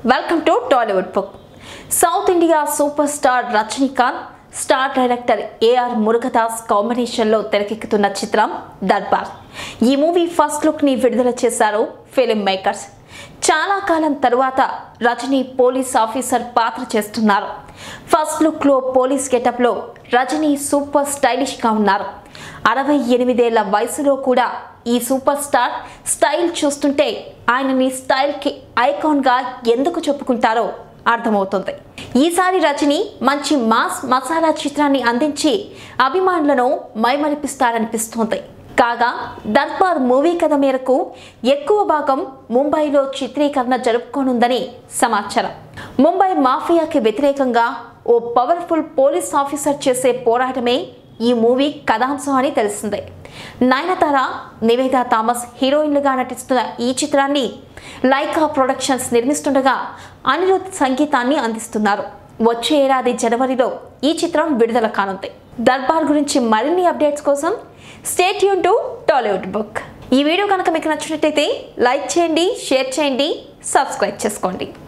welcome to Tollywood book south India super star Rajinikanth star director AR Murugadoss కాంబినేషన్లో తెరకెక్కుతున్న చిత్రం దర్బార్ ఈ మూవీ ఫస్ట్ లుక్ని విడుదల చేశారు ఫిలిం మేకర్స్ చాలా కాలం తరువాత రజనీ పోలీస్ ఆఫీసర్ పాత్ర చేస్తున్నారు ఫస్ట్ లుక్లో పోలీస్ గెటప్లో రజనీ సూపర్ స్టైలిష్గా ఉన్నారు అరవై ఎనిమిదేళ్ల వయసులో కూడా ఈ సూపర్ స్టార్ స్టైల్ చూస్తుంటే ఆయనని స్టైల్కి ఐకాన్గా ఎందుకు చెప్పుకుంటారో అర్థమవుతుంది ఈసారి రజని మంచి మాస్ మసాలా చిత్రాన్ని అందించి అభిమానులను మైమరిపిస్తారనిపిస్తోంది కాగా దర్బార్ మూవీ కథ మేరకు ఎక్కువ భాగం ముంబైలో చిత్రీకరణ జరుపుకోనుందని సమాచారం ముంబై మాఫియాకి వ్యతిరేకంగా ఓ పవర్ఫుల్ పోలీస్ ఆఫీసర్ చేసే పోరాటమే ఈ మూవీ కథాంశం అని తెలిసిందే నయనతార నివేదా థామస్ హీరోయిన్లుగా నటిస్తున్న ఈ చిత్రాన్ని లైకా ప్రొడక్షన్స్ నిర్మిస్తుండగా అనిరుద్ సంగీతాన్ని అందిస్తున్నారు వచ్చే ఏడాది జనవరిలో ఈ చిత్రం విడుదల కానుంది దర్బార్ గురించి మరిన్ని అప్డేట్స్ కోసం స్టేట్ యూన్ టు టాలీవుడ్ బుక్ ఈ వీడియో కనుక మీకు నచ్చినట్టయితే లైక్ చేయండి షేర్ చేయండి సబ్స్క్రైబ్ చేసుకోండి